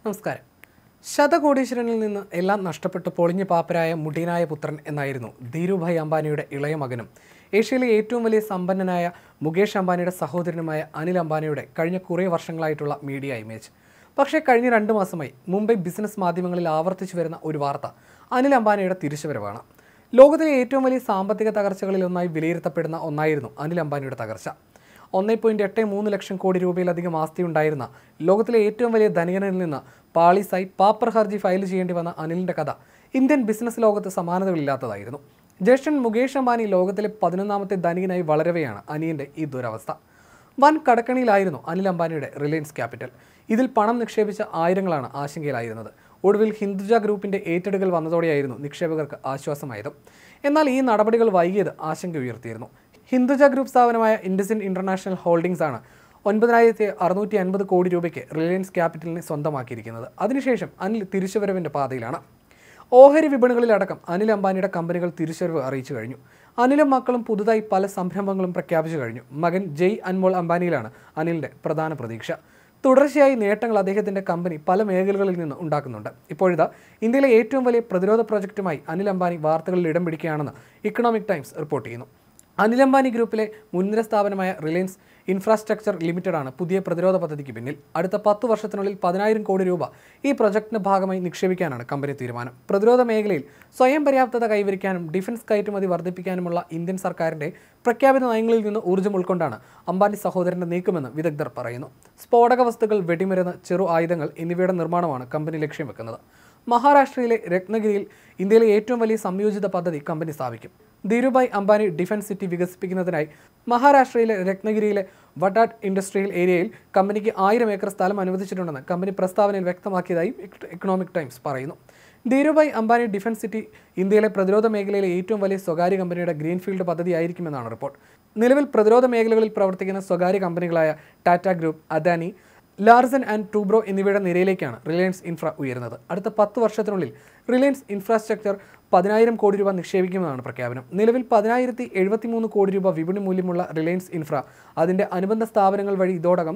നമസ്കാരം ശതകോടീശ്വരനിൽ നിന്ന് എല്ലാം നഷ്ടപ്പെട്ട് പൊളിഞ്ഞു പാപ്പരായ മുടിയനായ പുത്രൻ എന്നായിരുന്നു ധീരുഭായ് അംബാനിയുടെ ഇളയ മകനും ഏഷ്യയിലെ ഏറ്റവും വലിയ സമ്പന്നനായ മുകേഷ് അംബാനിയുടെ സഹോദരനുമായ അനിൽ അംബാനിയുടെ കഴിഞ്ഞ കുറേ വർഷങ്ങളായിട്ടുള്ള മീഡിയ ഇമേജ് പക്ഷേ കഴിഞ്ഞ രണ്ട് മാസമായി മുംബൈ ബിസിനസ് മാധ്യമങ്ങളിൽ ആവർത്തിച്ചു വരുന്ന ഒരു വാർത്ത അനിൽ അംബാനിയുടെ തിരിച്ചുവരവാണ് ലോകത്തിലെ ഏറ്റവും വലിയ സാമ്പത്തിക തകർച്ചകളിൽ ഒന്നായി വിലയിരുത്തപ്പെടുന്ന ഒന്നായിരുന്നു അനിൽ അംബാനിയുടെ തകർച്ച ഒന്നേ പോയിന്റ് എട്ട് മൂന്ന് ലക്ഷം കോടി രൂപയിലധികം ആസ്തി ഉണ്ടായിരുന്ന ലോകത്തിലെ ഏറ്റവും വലിയ ധനികനിൽ നിന്ന് പാളീസായി പാപ്പർ ഹർജി ഫയൽ ചെയ്യേണ്ടി വന്ന അനിലിന്റെ കഥ ഇന്ത്യൻ ബിസിനസ് ലോകത്ത് സമാനതകളില്ലാത്തതായിരുന്നു ജ്യേഷ്ഠൻ മുകേഷ് അംബാനി ലോകത്തിലെ പതിനൊന്നാമത്തെ ധനികനായി വളരവെയാണ് അനിയന്റെ ഈ ദുരവസ്ഥ വൻ കടക്കണിയിലായിരുന്നു അനിൽ അംബാനിയുടെ റിലയൻസ് ക്യാപിറ്റൽ ഇതിൽ പണം നിക്ഷേപിച്ച ആയിരങ്ങളാണ് ആശങ്കയിലായിരുന്നത് ഒടുവിൽ ഹിന്ദുജ ഗ്രൂപ്പിന്റെ ഏറ്റെടുക്കൽ വന്നതോടെയായിരുന്നു നിക്ഷേപകർക്ക് ആശ്വാസമായത് എന്നാൽ ഈ നടപടികൾ വൈകിയത് ആശങ്ക ഉയർത്തിയിരുന്നു ഹിന്ദുജ ഗ്രൂപ്പ് സ്ഥാപനമായ ഇൻഡസിൻ ഇന്റർനാഷണൽ ഹോൾഡിംഗ്സ് ആണ് ഒൻപതിനായിരത്തി അറുന്നൂറ്റി അൻപത് കോടി രൂപയ്ക്ക് റിലയൻസ് ക്യാപിറ്റലിനെ സ്വന്തമാക്കിയിരിക്കുന്നത് അതിനുശേഷം അനിൽ തിരിച്ചുവരവിന്റെ പാതയിലാണ് ഓഹരി വിപണികളിലടക്കം അനിൽ അംബാനിയുടെ കമ്പനികൾ തിരിച്ചുവരവ് അറിയിച്ചു കഴിഞ്ഞു അനിലും മക്കളും പുതുതായി പല സംരംഭങ്ങളും പ്രഖ്യാപിച്ചു കഴിഞ്ഞു മകൻ ജയ് അൻമോൾ അംബാനിയിലാണ് അനിലിന്റെ പ്രധാന പ്രതീക്ഷ തുടർച്ചയായി നേട്ടങ്ങൾ അദ്ദേഹത്തിന്റെ കമ്പനി പല മേഖലകളിൽ നിന്ന് ഉണ്ടാക്കുന്നുണ്ട് ഇപ്പോഴിതാ ഇന്ത്യയിലെ ഏറ്റവും വലിയ പ്രതിരോധ പ്രൊജക്റ്റുമായി അനിൽ അംബാനി വാർത്തകളിൽ ഇടം പിടിക്കുകയാണെന്ന് ഇക്കണോമിക് ടൈംസ് റിപ്പോർട്ട് ചെയ്യുന്നു അനിൽ അംബാനി ഗ്രൂപ്പിലെ മുൻനിര സ്ഥാപനമായ റിലയൻസ് ഇൻഫ്രാസ്ട്രക്ചർ ലിമിറ്റഡ് ആണ് പുതിയ പ്രതിരോധ പദ്ധതിക്ക് പിന്നിൽ അടുത്ത പത്ത് വർഷത്തിനുള്ളിൽ പതിനായിരം കോടി രൂപ ഈ പ്രൊജക്ടിന്റെ ഭാഗമായി നിക്ഷേപിക്കാനാണ് കമ്പനി തീരുമാനം പ്രതിരോധ മേഖലയിൽ സ്വയം പര്യാപ്തത കൈവരിക്കാനും ഡിഫൻസ് കയറ്റുമതി വർദ്ധിപ്പിക്കാനുമുള്ള ഇന്ത്യൻ സർക്കാരിന്റെ പ്രഖ്യാപിത നയങ്ങളിൽ നിന്ന് ഊർജ്ജം ഉൾക്കൊണ്ടാണ് അംബാനി സഹോദരന്റെ നീക്കമെന്ന് വിദഗ്ധർ പറയുന്നു സ്ഫോടക വസ്തുക്കൾ വെടിമരുന്ന് ചെറു ആയുധങ്ങൾ എന്നിവയുടെ നിർമ്മാണമാണ് കമ്പനി ലക്ഷ്യം വെക്കുന്നത് മഹാരാഷ്ട്രയിലെ രത്നഗിരിയിൽ ഇന്ത്യയിലെ ഏറ്റവും വലിയ സംയോജിത പദ്ധതി കമ്പനി സ്ഥാപിക്കും ധീരുഭായ് അംബാനി ഡിഫൻസ് സിറ്റി വികസിപ്പിക്കുന്നതിനായി മഹാരാഷ്ട്രയിലെ രത്നഗിരിയിലെ വട്ടാട്ട് ഇൻഡസ്ട്രിയൽ ഏരിയയിൽ കമ്പനിക്ക് ആയിരം ഏക്കർ സ്ഥലം അനുവദിച്ചിട്ടുണ്ടെന്ന് കമ്പനി പ്രസ്താവനയിൽ വ്യക്തമാക്കിയതായി ഇക്കണോമിക് ടൈംസ് പറയുന്നു ധീരുഭായ് അംബാനി ഡിഫൻസ് സിറ്റി ഇന്ത്യയിലെ പ്രതിരോധ മേഖലയിലെ ഏറ്റവും വലിയ സ്വകാര്യ കമ്പനിയുടെ ഗ്രീൻഫീൽഡ് പദ്ധതിയായിരിക്കുമെന്നാണ് റിപ്പോർട്ട് നിലവിൽ പ്രതിരോധ മേഖലകളിൽ പ്രവർത്തിക്കുന്ന സ്വകാര്യ കമ്പനികളായ Tata group Adani Larsen and Toubro എന്നിവയുടെ നിരയിലേക്കാണ് റിലയൻസ് ഇൻഫ്ര ഉയരുന്നത് അടുത്ത പത്ത് വർഷത്തിനുള്ളിൽ റിലയൻസ് ഇൻഫ്രാസ്ട്രക്ചർ പതിനായിരം കോടി രൂപ നിക്ഷേപിക്കുമെന്നാണ് പ്രഖ്യാപനം നിലവിൽ പതിനായിരത്തി എഴുപത്തിമൂന്ന് കോടി രൂപ വിപണി മൂല്യമുള്ള റിലയൻസ് ഇൻഫ്ര അതിൻ്റെ അനുബന്ധ സ്ഥാപനങ്ങൾ വഴി ഇതോടകം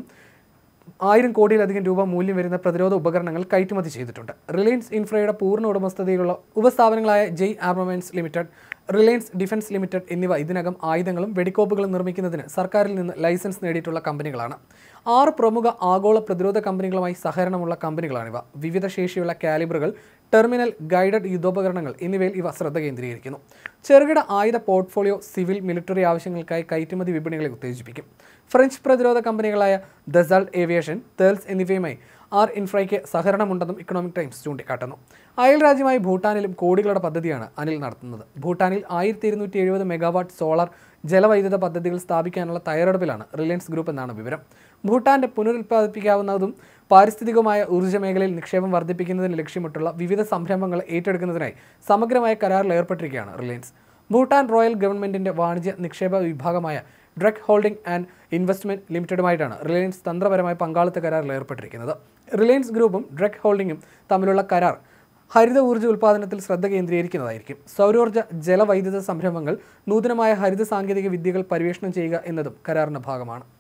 ആയിരം കോടിയിലധികം രൂപ മൂല്യം വരുന്ന പ്രതിരോധ ഉപകരണങ്ങൾ കയറ്റുമതി ചെയ്തിട്ടുണ്ട് റിലയൻസ് ഇൻഫ്രയുടെ പൂർണ്ണ ഉടമസ്ഥതയിലുള്ള ഉപസ്ഥാപനങ്ങളായ Jai armaments limited Reliance defence limited എന്നിവ ഇതിനകം ആയുധങ്ങളും വെടിക്കോപ്പുകളും നിർമ്മിക്കുന്നതിന് സർക്കാരിൽ നിന്ന് ലൈസൻസ് നേടിയിട്ടുള്ള കമ്പനികളാണ് ആറ് പ്രമുഖ ആഗോള പ്രതിരോധ കമ്പനികളുമായി സഹകരണമുള്ള കമ്പനികളാണിവ വിവിധ ശേഷിയുള്ള കാലിബറുകൾ ടെർമിനൽ ഗൈഡഡ് യുദ്ധോപകരണങ്ങൾ എന്നിവയിൽ ഇവ ശ്രദ്ധ കേന്ദ്രീകരിക്കുന്നു ചെറുകിട ആയുധ പോർട്ട്ഫോളിയോ സിവിൽ മിലിറ്ററി ആവശ്യങ്ങൾക്കായി കയറ്റുമതി വിപണികളെ ഉത്തേജിപ്പിക്കും ഫ്രഞ്ച് പ്രതിരോധ കമ്പനികളായ ദസൾട്ട് ഏവിയേഷൻ തേൾസ് എന്നിവയുമായി ആർ ഇൻഫ്രയ്ക്ക് സഹകരണമുണ്ടെന്നും ഇക്കണോമിക് ടൈംസ് ചൂണ്ടിക്കാട്ടുന്നു അയൽ രാജ്യമായ ഭൂട്ടാനിലും കോടികളുടെ പദ്ധതിയാണ് അനിൽ നടത്തുന്നത് ഭൂട്ടാനിൽ ആയിരത്തി ഇരുന്നൂറ്റി എഴുപത് മെഗാവാട്ട് സോളാർ ജലവൈദ്യുത പദ്ധതികൾ സ്ഥാപിക്കാനുള്ള തയ്യാറെടുപ്പിലാണ് റിലയൻസ് ഗ്രൂപ്പ് എന്നാണ് വിവരം ഭൂട്ടാന്റെ പുനരുൽപ്പാദിപ്പിക്കാവുന്നതും പാരിസ്ഥിതികമായ ഊർജ്ജ മേഖലയിൽ നിക്ഷേപം വർദ്ധിപ്പിക്കുന്നതിന് ലക്ഷ്യമിട്ടുള്ള വിവിധ സംരംഭങ്ങൾ ഏറ്റെടുക്കുന്നതിനായി സമഗ്രമായ കരാറിൽ ഏർപ്പെട്ടിരിക്കുകയാണ് റിലയൻസ് ഭൂട്ടാൻ റോയൽ ഗവൺമെന്റിന്റെ വാണിജ്യ നിക്ഷേപ വിഭാഗമായ ഡ്രഗ് ഹോൾഡിംഗ് ആൻഡ് ഇൻവെസ്റ്റ്മെന്റ് ലിമിറ്റഡുമായിട്ടാണ് റിലയൻസ് തന്ത്രപരമായ പങ്കാളിത്ത കരാറിൽ ഏർപ്പെട്ടിരിക്കുന്നത് റിലയൻസ് ഗ്രൂപ്പും ഡ്രഗ് ഹോൾഡിംഗും തമ്മിലുള്ള കരാർ ഹരിത ഊർജ്ജ ഉൽപ്പാദനത്തിൽ ശ്രദ്ധ കേന്ദ്രീകരിക്കുന്നതായിരിക്കും സൗരോർജ്ജ ജലവൈദ്യുത സംരംഭങ്ങൾ നൂതനമായ ഹരിത സാങ്കേതിക വിദ്യകൾ പര്യവേഷണം ചെയ്യുക എന്നതും കരാറിന്റെ ഭാഗമാണ്